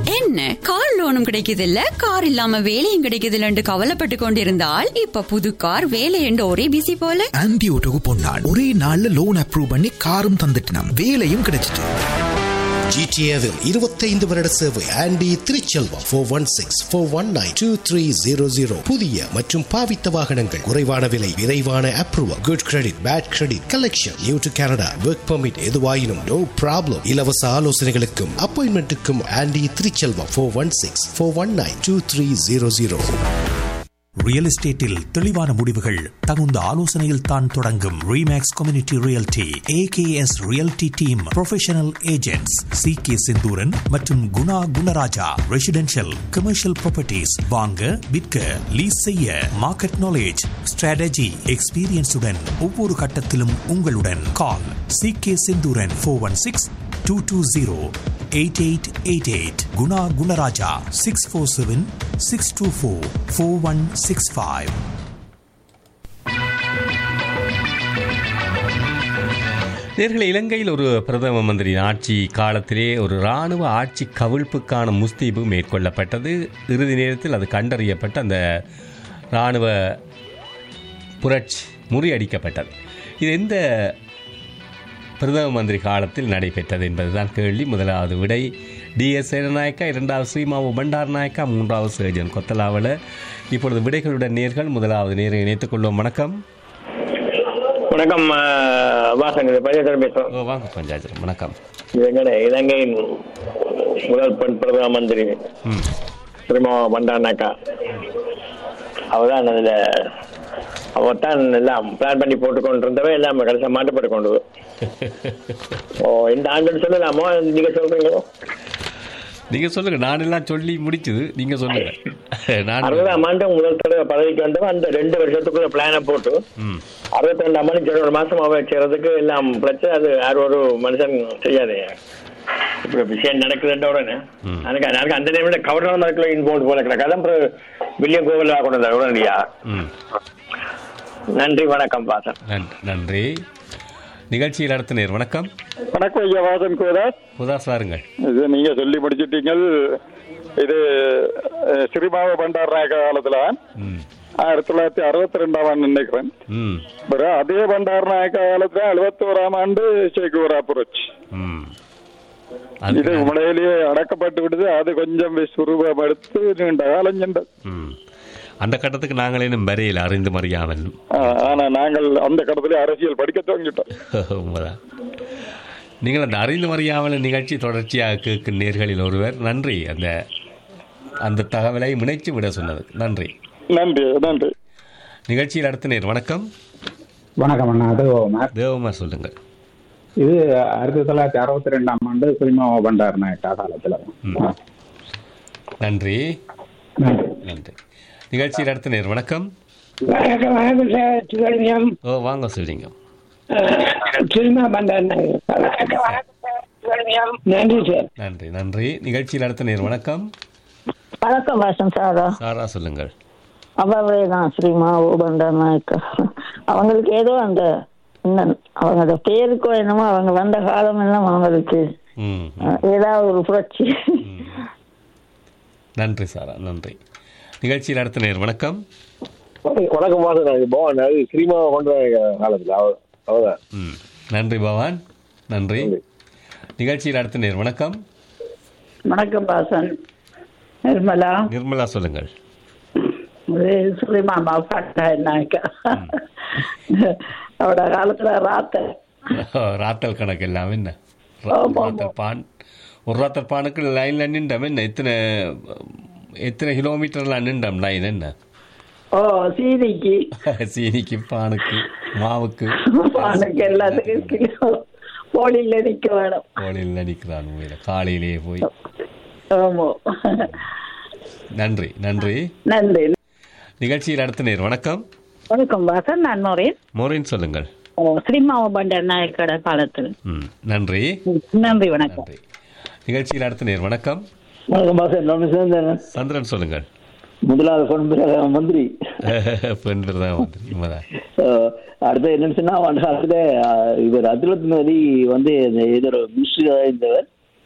என்ன கார் லோனும் கிடைக்குது இல்ல கார் இல்லாம வேலையும் கிடைக்குது இல்லன்னு கவலைப்பட்டு கொண்டிருந்தால் இப்ப புது கார் வேலை என்று ஒரே பிசி போல ஆன்டி ஓட்டோக்கு பொன்னான் ஒரே நாள்ல லோன் அப்ரூவ் பண்ணி காரும் தந்துட்டான் வேலையும் கிடைச்சிட்டு ஜிடிஏவில் இருபத்தைந்து வருட சேவை Andy Thiruchelvam four one six four one nine two three zero zero புதிய மற்றும் பாவித்த வாகனங்கள் குறைவான விலை விரைவான approval good credit bad credit collection new to Canada work permit எதுவாயினும் நோ ப்ராப்ளம் இலவச ஆலோசனைகளுக்கும் அப்பாயின்மெண்ட்டுக்கும் Andy Thiruchelvam four one six four one nine two three zero zero real எஸ்டேட்டில் தெளிவான முடிவுகள் தகுந்த ஆலோசனையில் தான் தொடங்கும் Remax community realty AKS realty team professional agents C K Senthuran மற்றும் Guna Gunaraja residential commercial properties வாங்க விற்க லீஸ் செய்ய மார்க்கெட் நாலேஜ் ஸ்ட்ராட்டஜி எக்ஸ்பீரியன்ஸுடன் ஒவ்வொரு கட்டத்திலும் உங்களுடன் call C K Senthooran four one six two two zero eight eight eight eight Guna Gunaraja six four seven six two four four one six five நேர்களை இலங்கையில் ஒரு பிரதம மந்திரியின் ஆட்சி காலத்திலே ஒரு இராணுவ ஆட்சி கவிழ்ப்புக்கான முஸ்தீபு மேற்கொள்ளப்பட்டது இறுதி நேரத்தில் அது கண்டறியப்பட்ட அந்த இராணுவ புரட்சி முறியடிக்கப்பட்டது இது எந்த பிரதம மந்திரி காலத்தில் நடைபெற்றது என்பதுதான் கேள்வி முதலாவது விடை டிஎஸ் சேனநாயக்கா இரண்டாவது ஸ்ரீமாவு பண்டார் நாயக்கா மூன்றாவது சேஜன் கொத்தலாவல இப்பொழுது விடைகளுடன் நேர்கள் முதலாவது நேரை இணைத்துக் கொள்வோம் வணக்கம் வணக்கம் அஹ், வாசன் இது பஞ்சேஸ்வரன் பேசுறோம் ஓ, வாங்க பஞ்சாயத்து வணக்கம் இது எங்கட இலங்கையின் முதல் பெண் பிரதம மந்திரி ம் திருமா பண்டானாக்கா அவதான் அதுல அவத்தான் எல்லாம் பிளான் பண்ணி போட்டு கொண்டு இருந்தவ எல்லாம் கடைசியாக மாட்டுப்பட்டு கொண்டு வரும். ஓ இந்த ஆண்டுன்னு சொல்லலாமோ நீங்க சொல்றீங்களோ நீங்க சொல்லுங்க நான் எல்லாம் சொல்லி முடிச்சது நீங்க சொல்லுங்க நான் அறுபதாம் ஆண்டு முதல் தடவை பதவிக்கு வந்தவன் அந்த ரெண்டு வருஷத்துக்குள்ள பிளானை போட்டு ம் அறுபத்தி ரெண்டாம் ஆண்டு ஜனவரி மாசம் அவ செய்யறதுக்கு எல்லாம் பிரச்சனை அது யார் ஒரு மனுஷன் செய்யாது இப்படி விஷயம் நடக்குதுன்ற உடனே ம். எனக்கு எனக்கு அந்த நேரத்தில் கவர்னர் மரத்தில் இன்வால்வ் போல கிடக்கு அதான் அப்புறம் வில்லியம் கோவில் கொண்டு வந்தார் உடனடியா ம் நன்றி வணக்கம் பாசன் நன்றி நன்றி நிகழ்ச்சியில் அடுத்த நேர் வணக்கம் வணக்கம் ஐயா வாசன் கோதாஸ் உதாஸ் வாருங்கள் இது நீங்க சொல்லி முடிச்சிட்டீங்க இது அஹ், சிறிமாவ பண்டார நாயக்க காலத்துல ம் ஆயிரத்தி தொள்ளாயிரத்தி அறுபத்தி ரெண்டாம் ஆண்டு நினைக்கிறேன் ம் பிறகு அதே பண்டார நாயக்க காலத்துல எழுபத்தி ஓராம் ஆண்டு சேகுவரா புரட்சி ம் இது அதுக்கு நான்- உண்மையிலேயே அடக்கப்பட்டு விடுது அது கொஞ்சம் சுரூபம் எடுத்து நீண்ட காலம் சென்றது ம் அந்த கட்டத்துக்கு நாங்கள் இன்னும் வரையில் அறிந்து மறியாமல் ஆஹ், ஆனா நாங்கள் அந்த கடத்துல அரசியல் படிக்க துவங்கிட்டோம் உண்மைதான் நீங்கள் அந்த அறிந்து மறியாமல் நிகழ்ச்சி தொடர்ச்சியாக கேட்கும் நேர்களில் ஒருவர் நன்றி அந்த அந்த தகவலை இணைச்சு விட சொன்னது நன்றி நன்றி நன்றி நிகழ்ச்சியில் அடுத்த நேர் வணக்கம் வணக்கம் அண்ணா அது ஓமர் தேவமார் சொல்லுங்கள் இது ஆயிரத்தி தொள்ளாயிரத்தி அறுபத்தி ரெண்டாம் ஆண்டு சினிமாவை பண்டார் நாயக்கா காலத்துல ம். நன்றி நன்றி. நன்றி நிகழ்ச்சியில் அடுத்த நேர் வணக்கம் வணக்கம் வணக்கம் சார் சுகலிங்கம் ஓ வாங்க சொல்லிங்க சினிமா பண்டார் நன்றி சார் நன்றி நன்றி நிகழ்ச்சியில் அடுத்த நேர் வணக்கம் வணக்கம் வாசன் சாரா சாரா சொல்லுங்கள் அவரே தான் ஸ்ரீமா ஓபண்டர் நாயக்கா அவங்களுக்கு ஏதோ அந்த இந்த அவங்களோட பேருக்கோ என்னமோ அவங்க வந்த காலம் எல்லாம் அவங்களுக்கு ம் அஹ், ஏதாவது ஒரு புரட்சி நன்றி சாரா நன்றி நிகழ்ச்சியில் அடுத்த நேர் வணக்கம் வணக்கம் வாசன் இது பவன் அது சினிமாவை கொண்டு வர காலத்தில் அவர் அவர்தான் ம் நன்றி பவான் நன்றி நிகழ்ச்சியில் அடுத்த நேர் வணக்கம் வணக்கம் வாசன் நிர்மலா நிர்மலா சொல்லுங்கள் இது சுலைமாமா பண்டார் நாயக்கா அவட காலத்துல ராத்த ராத்தல் கணக்கு எல்லாம் என்ன ஆமா, ராத்தல் பான் ஒரு ராத்தல் பானுக்கு லைனில் நின்றோம் என்ன எத்தனை எத்தனை கிலோமீட்டர்லாம் நின்றோம் லைன் என்ன ஓ சீனிக்கு சீனிக்கு பானுக்கு மாவுக்கு பானுக்கு எல்லாத்துக்கும் கிலோ போலியில் நிக்க வேணும் கோழியில் நிற்கிறான் உண்மையில காலையிலேயே போய் ஆமா நன்றி நன்றி நன்றி நிகழ்ச்சியில் அடுத்த நேர் வணக்கம் வணக்கம் வாசன் நான் நோரேன் மோரின் சொல்லுங்கள் ஸ்ரீமாவ பண்டர் நாயக்கட காலத்தில் ம் நன்றி நன்றி வணக்கம் நன்றி நிகழ்ச்சியில் அடுத்த நேர் வணக்கம் வணக்கம் பாசன் நான் சேர்ந்தேன் சந்திரன் சொல்லுங்கள் முதலாவது பொன் பிரதம மந்திரி பெண் பிரதம மந்திரி உண்மைதான் அஹ், அடுத்து என்னன்னு சொன்னா அந்த காலத்துல அஹ், இவர் அதுலத் மோதி வந்து இந்த ஏதோ ஒரு மினிஸ்டர் இருந்தவர்